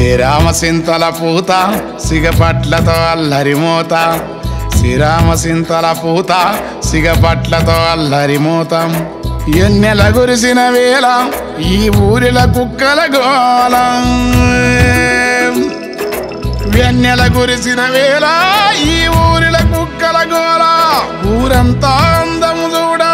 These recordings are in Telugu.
శ్రీరామసింతల పూత సిగపట్లతో అల్లరి మూత శ్రీరామసింతల పూత సిగపట్లతో అల్లరి మూతం ఎన్నెల గురిసిన వేళ ఈ ఊరిల కుక్కల గోళం వెన్నెల కురిసిన వేళ ఈ ఊరిల కుక్కల గోల ఊరంతా అందము చూడా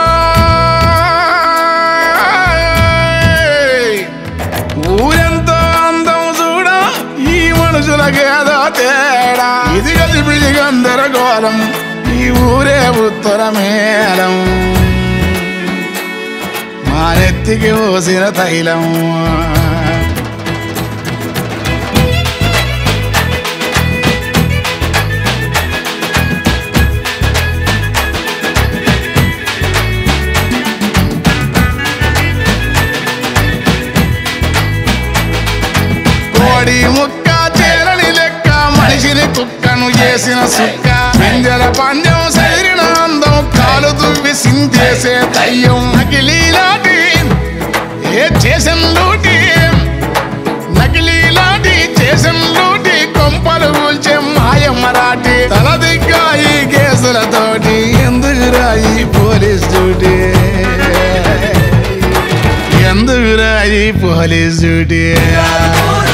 ఊరెంతో అందం చూడా ఈ మనుషులకేదో తేడా ఇది కలిపి గందరగోళం ఈ ఊరే ఉత్తర మేళం మా నెత్తికి పోసిన తైలం కోడి ముక్క చేరని లెక్క మనిషిని కుక్కను చేసిన సుక్క పింజల పందెం సైరిన అందం కాలు దువ్వి సింతేసే దయ్యం నకిలీలాటి ఏ చేసిన లూటి నకిలీలాటి చేసిన లూటి కొంపలు కూల్చే మాయ మరాఠీ తల దిగ్గా ఈ కేసులతోటి ఎందుకురా ఈ పోలీస్ డ్యూటీ ఎందుకురా ఈ పోలీస్ డ్యూటీ